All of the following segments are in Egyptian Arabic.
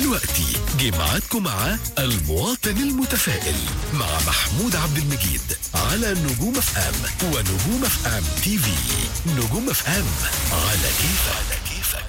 دلوقتي جه ميعادكم مع المواطن المتفائل مع محمود عبد المجيد على نجوم اف ام ونجوم اف ام تي في نجوم اف ام على كيفك على كيفك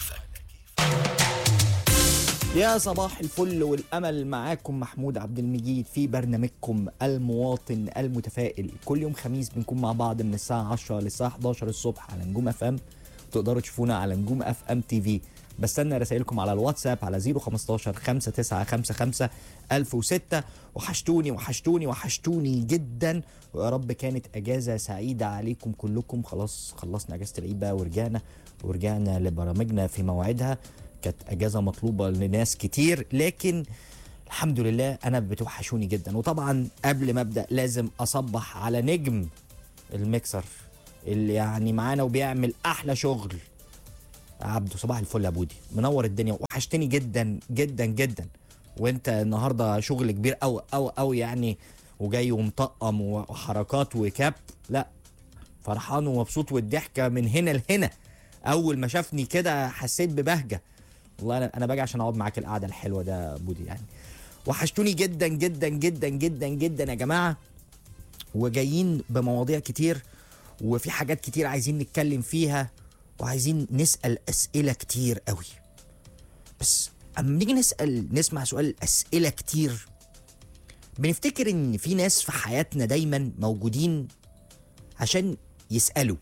يا صباح الفل والامل معاكم محمود عبد المجيد في برنامجكم المواطن المتفائل كل يوم خميس بنكون مع بعض من الساعه 10 للساعه 11 الصبح على نجوم اف ام تقدروا تشوفونا على نجوم اف ام تي في بستنى رسائلكم على الواتساب على 015 5955 1006 وحشتوني وحشتوني وحشتوني جدا ويا رب كانت اجازه سعيده عليكم كلكم خلاص خلصنا اجازه العيد بقى ورجعنا ورجعنا لبرامجنا في موعدها كانت اجازه مطلوبه لناس كتير لكن الحمد لله انا بتوحشوني جدا وطبعا قبل ما ابدا لازم اصبح على نجم الميكسر اللي يعني معانا وبيعمل احلى شغل عبده صباح الفل يا بودي منور الدنيا وحشتني جدا جدا جدا وانت النهارده شغل كبير قوي قوي قوي يعني وجاي ومطقم وحركات وكاب لا فرحان ومبسوط والضحكه من هنا لهنا اول ما شافني كده حسيت ببهجه والله انا انا باجي عشان اقعد معاك القعده الحلوه ده بودي يعني وحشتوني جدا جدا جدا جدا جدا يا جماعه وجايين بمواضيع كتير وفي حاجات كتير عايزين نتكلم فيها وعايزين نسال اسئله كتير قوي بس اما نيجي نسال نسمع سؤال اسئله كتير بنفتكر ان في ناس في حياتنا دايما موجودين عشان يسالوا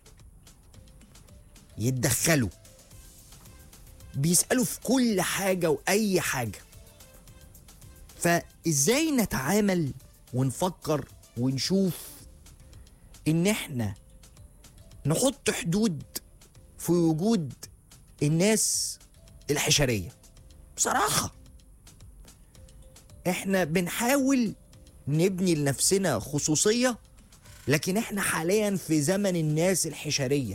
يتدخلوا بيسالوا في كل حاجه واي حاجه فازاي نتعامل ونفكر ونشوف ان احنا نحط حدود في وجود الناس الحشريه بصراحه احنا بنحاول نبني لنفسنا خصوصيه لكن احنا حاليا في زمن الناس الحشريه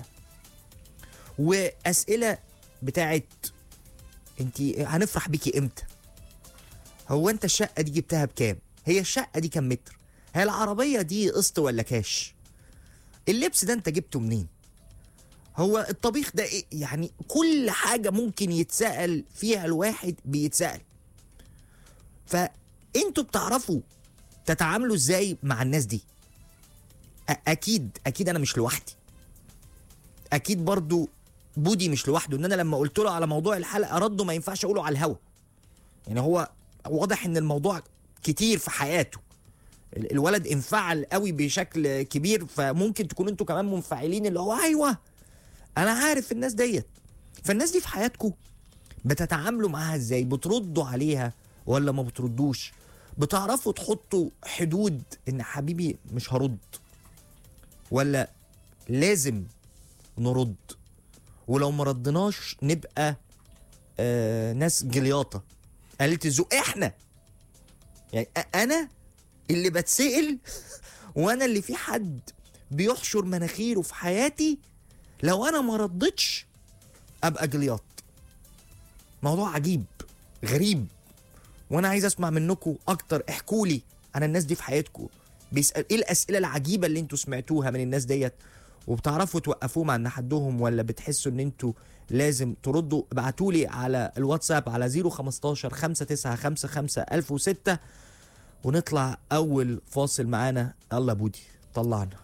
واسئله بتاعت انت هنفرح بيكي امتى هو انت الشقه دي جبتها بكام هي الشقه دي كام متر هي العربيه دي قسط ولا كاش اللبس ده انت جبته منين هو الطبيخ ده إيه؟ يعني كل حاجه ممكن يتسال فيها الواحد بيتسال فانتوا بتعرفوا تتعاملوا ازاي مع الناس دي أ- اكيد اكيد انا مش لوحدي اكيد برضو بودي مش لوحده ان انا لما قلت له على موضوع الحلقه رده ما ينفعش اقوله على الهوا يعني هو واضح ان الموضوع كتير في حياته ال- الولد انفعل قوي بشكل كبير فممكن تكونوا انتوا كمان منفعلين اللي هو ايوه انا عارف الناس ديت فالناس دي في حياتكم بتتعاملوا معاها ازاي بتردوا عليها ولا ما بتردوش بتعرفوا تحطوا حدود ان حبيبي مش هرد ولا لازم نرد ولو ما ردناش نبقى آه ناس جلياطه قالت الذوق احنا يعني أ- انا اللي بتسأل وانا اللي في حد بيحشر مناخيره في حياتي لو انا ما ردتش ابقى جلياط موضوع عجيب غريب وانا عايز اسمع منكم اكتر احكوا لي عن الناس دي في حياتكم بيسال ايه الاسئله العجيبه اللي انتوا سمعتوها من الناس ديت وبتعرفوا توقفوهم عند حدهم ولا بتحسوا ان انتوا لازم تردوا ابعتوا لي على الواتساب على 015 5955 1006 ونطلع اول فاصل معانا يلا بودي طلعنا